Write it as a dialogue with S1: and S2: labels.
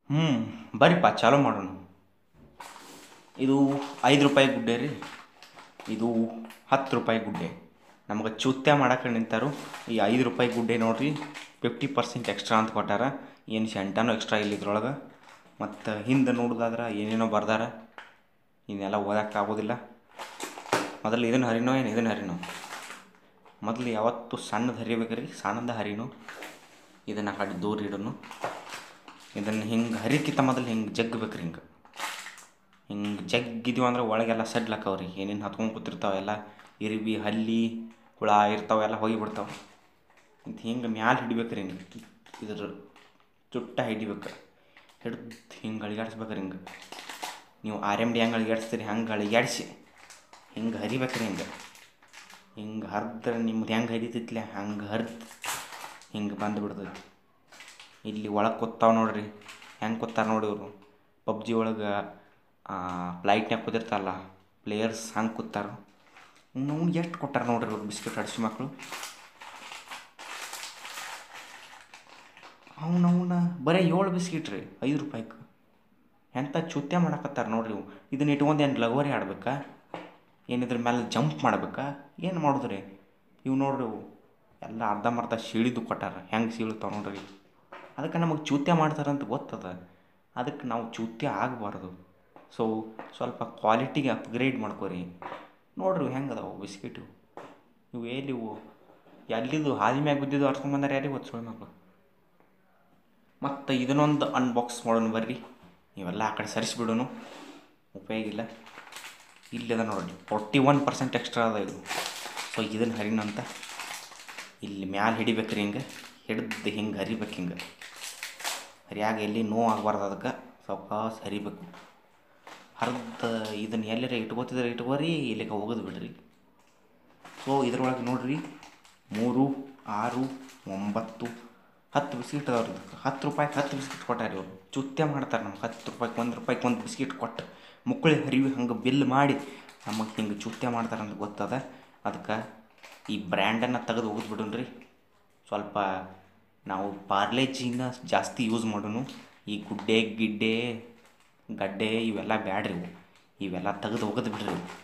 S1: ಹ್ಞೂ ಬರ್ರಿಪ್ಪ ಚಾಲೂ ಮಾಡೋಣ ಇದು ಐದು ರೂಪಾಯಿ ಗುಡ್ಡೆ ರೀ ಇದು ಹತ್ತು ರೂಪಾಯಿ ಗುಡ್ಡೆ ನಮ್ಗೆ ಚೂತ್ಯ ಮಾಡಕ್ಕೆ ನಿಂತಾರು ಈ ಐದು ರೂಪಾಯಿ ಗುಡ್ಡೆ ನೋಡ್ರಿ ಫಿಫ್ಟಿ ಪರ್ಸೆಂಟ್ ಎಕ್ಸ್ಟ್ರಾ ಅಂತ ಕೊಟ್ಟಾರ ಏನು ಸೆಂಟನೂ ಎಕ್ಸ್ಟ್ರಾ ಇಲ್ಲ ಇದ್ರೊಳಗೆ ಮತ್ತು ಹಿಂದೆ ನೋಡೋದಾದ್ರೆ ಏನೇನೋ ಬರ್ದಾರ ಇದನ್ನೆಲ್ಲ ಓದಕ್ಕೆ ಆಗೋದಿಲ್ಲ ಮೊದಲು ಇದನ್ನು ಹರಿನೋ ಏನು ಇದನ್ನು ಹರಿನೋ ಮೊದಲು ಯಾವತ್ತು ಸಣ್ಣದು ಹರಿಬೇಕು ರೀ ಸಣ್ಣದ ಹರಿನು ಇದನ್ನು ಆ ಕಡೆ ದೂರ ಇಡೋನು ಇದನ್ನು ಹಿಂಗೆ ಹರಿಕಿತ್ತ ಮೊದಲು ಹಿಂಗೆ ಜಗ್ಬೇಕು ರೀ ಹಿಂಗೆ ಹಿಂಗೆ ಜಗ್ಗಿದೀವಿ ಅಂದ್ರೆ ಒಳಗೆಲ್ಲ ಸಡ್ಲಾಕವ್ ರೀ ಏನೇನು ಹತ್ಕೊಂಡು ಕೂತಿರ್ತಾವೆ ಎಲ್ಲ ಇರಿಬಿ ಹಲ್ಲಿ ಹುಳ ಇರ್ತಾವೆಲ್ಲ ಹೋಗಿಬಿಡ್ತಾವೆ ಇದು ಹಿಂಗೆ ಮ್ಯಾಲೆ ಹಿಡಿಬೇಕು ರೀ ಹಿಂಗೆ ಇದ್ರ ಚುಟ್ಟ ಹಿಡಿಬೇಕು ಹಿಡ್ದು ಹಿಂಗೆ ಅಳಿಗಾಡ್ಸ್ಬೇಕು ರೀ ಹಿಂಗೆ ನೀವು ಆರ್ ಎಮ್ ಡಿ ಹೆಂಗೆ ಅಳಿಗಾಡ್ಸ್ತೀರಿ ಹಂಗೆ ಅಳಿಗಾಡ್ಸಿ ಹಿಂಗೆ ಹರಿಬೇಕು ರೀ ಹಿಂಗೆ ಹಿಂಗೆ ಹರಿದ್ರೆ ನಿಮ್ದು ಹೆಂಗೆ ಹರಿತೈತ್ಲೆ ಹಂಗೆ ಹರಿದು ಹಿಂಗೆ ಬಂದು ಬಿಡ್ತೈತಿ ಇಲ್ಲಿ ಒಳಗೆ ಕೂತಾವ ನೋಡ್ರಿ ಹೆಂಗೆ ಕೂತಾರ ನೋಡಿ ಇವರು ಪಬ್ಜಿ ಒಳಗೆ ಫ್ಲೈಟ್ನ್ಯಾಗ ಕೂತಿರ್ತಾರಲ್ಲ ಪ್ಲೇಯರ್ಸ್ ಹಂಗೆ ಕೂತಾರ ಅವ್ನು ಎಷ್ಟು ಕೊಟ್ಟಾರ ನೋಡ್ರಿ ಇವ್ರು ಬಿಸ್ಕೆಟ್ ಹಡ್ಸಿ ಮಕ್ಕಳು ಅವನವನ್ನ ಬರೀ ಏಳು ಬಿಸ್ಕಿಟ್ ರೀ ಐದು ರೂಪಾಯಿಗೆ ಎಂಥ ಚುತ್ಯ ಮಾಡಕತ್ತಾರ ನೋಡ್ರಿ ಇವು ಇದನ್ನ ಇಟ್ಕೊಂಡು ಏನು ಲಗೋರಿ ಆಡ್ಬೇಕಾ ಏನಿದ್ರ ಮೇಲೆ ಜಂಪ್ ಮಾಡ್ಬೇಕಾ ಏನು ಮಾಡೋದ್ರಿ ಇವು ನೋಡ್ರಿ ಇವು ಎಲ್ಲ ಅರ್ಧಂಬರ್ಧ ಸೀಳಿದು ಕೊಟ್ಟಾರ ಹೆಂಗೆ ಸೀಳುತ್ತಾವ ನೋಡ್ರಿ ಅದಕ್ಕೆ ನಮಗೆ ಚೂತ್ಯ ಮಾಡ್ತಾರಂತ ಗೊತ್ತದ ಅದಕ್ಕೆ ನಾವು ಚೂತ್ಯ ಆಗಬಾರ್ದು ಸೊ ಸ್ವಲ್ಪ ಕ್ವಾಲಿಟಿಗೆ ಅಪ್ಗ್ರೇಡ್ ಮಾಡ್ಕೊರಿ ನೋಡ್ರಿ ಹೆಂಗೆ ಅದಾವು ಬಿಸ್ಕಿಟು ಇವು ಎಲ್ಲಿವು ಎಲ್ಲಿದು ಹಾದಿ ಮ್ಯಾಗ ಬಿದ್ದಿದ್ದು ಅರ್ಸ್ಕೊಂಬಂದಾರ ಯಾರಿಗೆ ಗೊತ್ತು ಸುಳ್ಳು ಮಕ್ಕಳು ಮತ್ತು ಇದನ್ನೊಂದು ಅನ್ಬಾಕ್ಸ್ ಮಾಡೋಣ ಬರ್ರಿ ಇವೆಲ್ಲ ಆ ಕಡೆ ಸರಿಸ್ಬಿಡೋನು ಉಪಯೋಗ ಇಲ್ಲ ಇಲ್ಲದ ನೋಡ್ರಿ ಫೋರ್ಟಿ ಒನ್ ಪರ್ಸೆಂಟ್ ಎಕ್ಸ್ಟ್ರಾ ಅದ ಇದು ಸೊ ಇದನ್ನು ಹರಿನಂತ ಇಲ್ಲಿ ಮ್ಯಾಲೆ ಹಿಡಿಬೇಕ್ರಿ ಹಿಂಗೆ ಹಿಡ್ದು ಹಿಂಗೆ ಹರಿಬೇಕು ಹಿಂಗೆ ಹರಿಯಾಗ ಎಲ್ಲಿ ನೋವು ಆಗಬಾರ್ದು ಅದಕ್ಕೆ ಸಾವಕಾಶ ಹರಿಬೇಕು ಹರಿದು ಇದನ್ನು ಎಲ್ಲರ ಇಟ್ಕೋತಿದ್ರೆ ಇಟ್ಕೋರಿ ಇಲ್ಲಿಗೆ ಹೋಗೋದು ಬಿಡ್ರಿ ಸೊ ಇದ್ರೊಳಗೆ ನೋಡ್ರಿ ಮೂರು ಆರು ಒಂಬತ್ತು ಹತ್ತು ಬಿಸ್ಕಿಟ್ ಅದಾವ್ರಿ ಇದಕ್ಕೆ ಹತ್ತು ರೂಪಾಯಿಗೆ ಹತ್ತು ಬಿಸ್ಕಿಟ್ ಕೊಟ್ಟಾರ ಇವರು ಚುತ್ಯ ಮಾಡ್ತಾರೆ ನಮ್ಗೆ ಹತ್ತು ರೂಪಾಯಿಗೆ ಒಂದು ರೂಪಾಯಿಗೆ ಒಂದು ಬಿಸ್ಕಿಟ್ ಕೊಟ್ಟು ಮುಕ್ಕಳಿ ಹರಿವಿ ಹಂಗೆ ಬಿಲ್ ಮಾಡಿ ನಮಗೆ ಹಿಂಗೆ ಚುತ್ಯ ಮಾಡ್ತಾರಂತ ಗೊತ್ತದ ಅದಕ್ಕೆ ಈ ಬ್ರ್ಯಾಂಡನ್ನು ತೆಗೆದು ಹೋಗಿದ್ ಬಿಡೋಣ್ರಿ ಸ್ವಲ್ಪ ನಾವು ಪಾರ್ಲೇಜಿನ ಜಾಸ್ತಿ ಯೂಸ್ ಮಾಡೋನು ಈ ಗುಡ್ಡೆ ಗಿಡ್ಡೆ ಗಡ್ಡೆ ಇವೆಲ್ಲ ಬ್ಯಾಡ್ರಿ ಇವು ಇವೆಲ್ಲ ತೆಗೆದು ಹೋಗೋದು ಬಿಡ್ರಿ ಇವು